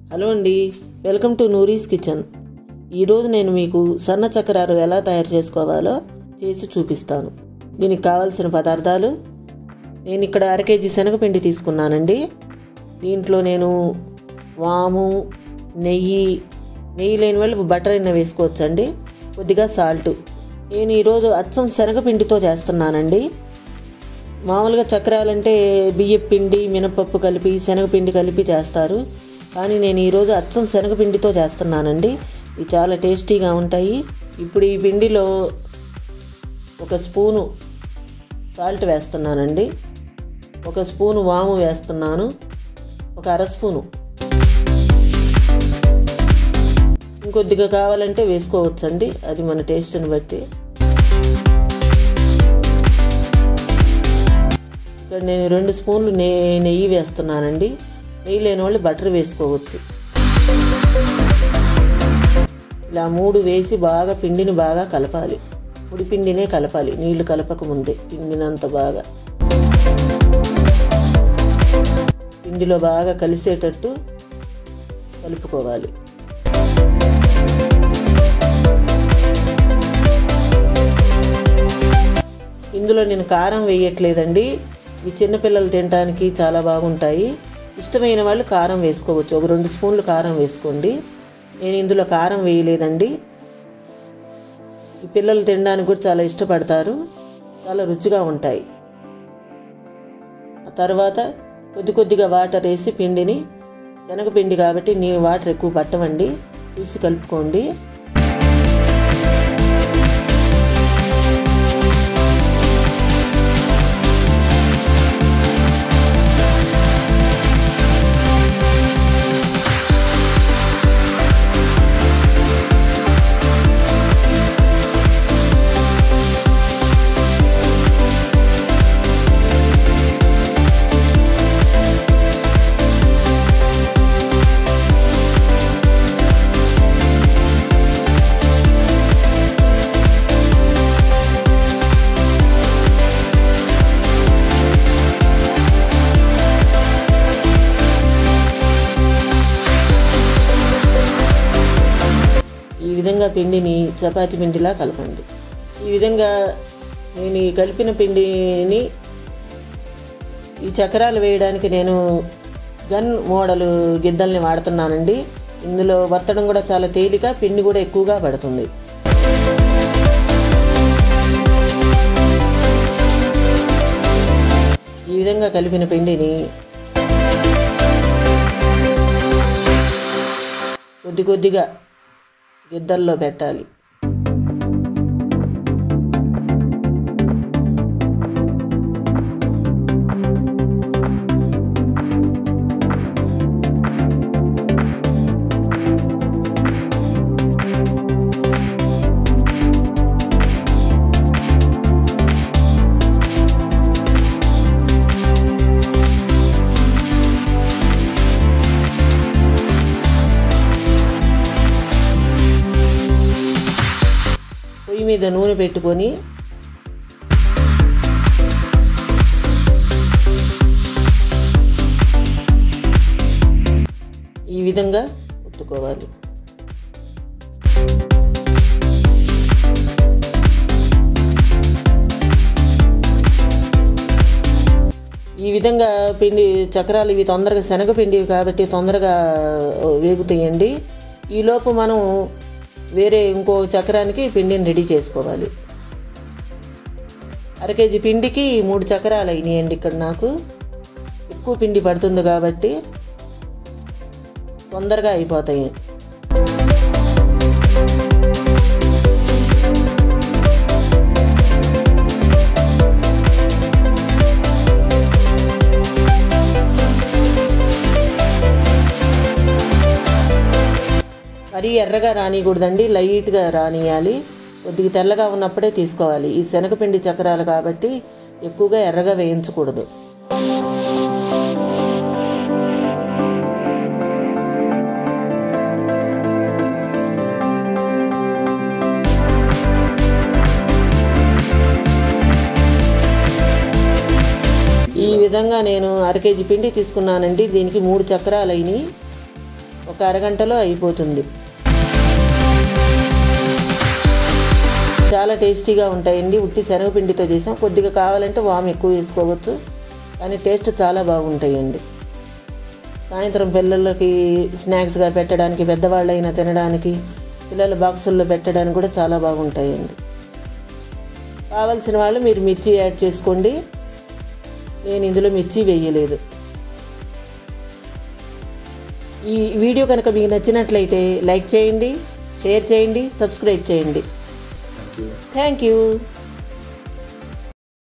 hello అండి welcome to నూరీస్ kitchen ఈరోజు నేను మీకు సన్న చక్రాలు ఎలా తయారు చేసుకోవాలో చేసి చూపిస్తాను దీనికి కావాల్సిన పదార్థాలు నేను ఇక్కడ అర కేజీ శనగపిండి తీసుకున్నానండి దీంట్లో నేను వాము నెయ్యి నెయ్యి లేని వాళ్ళు బటర్ అయినా వేసుకోవచ్చండి కొద్దిగా సాల్ట్ నేను ఈరోజు అచ్చం శనగపిండితో చేస్తున్నానండి మామూలుగా చక్రాలంటే బియ్యం పిండి మినపప్పు కలిపి శనగపిండి కలిపి చేస్తారు కానీ నేను ఈరోజు అచ్చం శనగపిండితో చేస్తున్నానండి ఇవి చాలా టేస్టీగా ఉంటాయి ఇప్పుడు ఈ పిండిలో ఒక స్పూను సాల్ట్ వేస్తున్నానండి ఒక స్పూను వాము వేస్తున్నాను ఒక అర స్పూను ఇంకొద్దిగా కావాలంటే వేసుకోవచ్చండి అది మన టేస్ట్ని బట్టి ఇక్కడ నేను రెండు స్పూన్లు నె నెయ్యి వేస్తున్నానండి నెయ్యి లేని వాళ్ళు బటర్ వేసుకోవచ్చు ఇలా మూడు వేసి బాగా పిండిని బాగా కలపాలి పొడి పిండినే కలపాలి నీళ్లు కలపక ముందే పిండినంత బాగా పిండిలో బాగా కలిసేటట్టు కలుపుకోవాలి ఇందులో నేను కారం వేయట్లేదండి ఇవి చిన్నపిల్లలు తినడానికి చాలా బాగుంటాయి ఇష్టమైన వాళ్ళు కారం వేసుకోవచ్చు ఒక రెండు స్పూన్లు కారం వేసుకోండి నేను ఇందులో కారం వేయలేదండి ఈ పిల్లలు తినడానికి కూడా చాలా ఇష్టపడతారు చాలా రుచిగా ఉంటాయి ఆ తర్వాత కొద్ది కొద్దిగా వాటర్ వేసి పిండిని శనగపిండి కాబట్టి నీ వాటర్ ఎక్కువ పట్టవండి చూసి కలుపుకోండి ఈ విధంగా పిండిని చపాతి పిండిలా కలపండి ఈ విధంగా నేను ఈ కలిపిన పిండిని ఈ చక్రాలు వేయడానికి నేను గన్ మోడల్ గిద్దల్ని వాడుతున్నానండి ఇందులో వత్తడం కూడా చాలా తేలిక పిండి కూడా ఎక్కువగా పడుతుంది ఈ విధంగా కలిపిన పిండిని కొద్ది కొద్దిగా గిద్దల్లో పెట్టాలి పొయ్యి మీద నూనె పెట్టుకొని ఈ విధంగా ఒత్తుకోవాలి ఈ విధంగా పిండి చక్రాలు ఇవి తొందరగా శనగపిండి కాబట్టి తొందరగా వేగుతాయండి ఈలోపు మనం వేరే ఇంకో చక్రానికి పిండిని రెడీ చేసుకోవాలి అర కేజీ పిండికి మూడు చక్రాలు అయినాయండి ఇక్కడ నాకు ఎక్కువ పిండి పడుతుంది కాబట్టి తొందరగా అయిపోతాయి మరీ ఎర్రగా రానియకూడదండి లైట్గా రానియాలి కొద్దిగా తెల్లగా ఉన్నప్పుడే తీసుకోవాలి ఈ శనగపిండి చక్రాలు కాబట్టి ఎక్కువగా ఎర్రగా వేయించకూడదు ఈ విధంగా నేను అర కేజీ పిండి తీసుకున్నానండి దీనికి మూడు చక్రాలు అయినాయి ఒక అరగంటలో అయిపోతుంది చాలా టేస్టీగా ఉంటాయండి ఉట్టి శనగపిండితో చేసాం కొద్దిగా కావాలంటే వాము ఎక్కువ వేసుకోవచ్చు కానీ టేస్ట్ చాలా బాగుంటాయండి సాయంత్రం పిల్లలకి స్నాక్స్గా పెట్టడానికి పెద్దవాళ్ళైనా తినడానికి పిల్లల బాక్సుల్లో పెట్టడానికి కూడా చాలా బాగుంటాయండి కావలసిన వాళ్ళు మీరు మిర్చి యాడ్ చేసుకోండి నేను ఇందులో మిర్చి వేయలేదు ఈ వీడియో కనుక మీకు నచ్చినట్లయితే లైక్ చేయండి షేర్ చేయండి సబ్స్క్రైబ్ చేయండి థ్యాంక్ యూ థ్యాంక్ యూ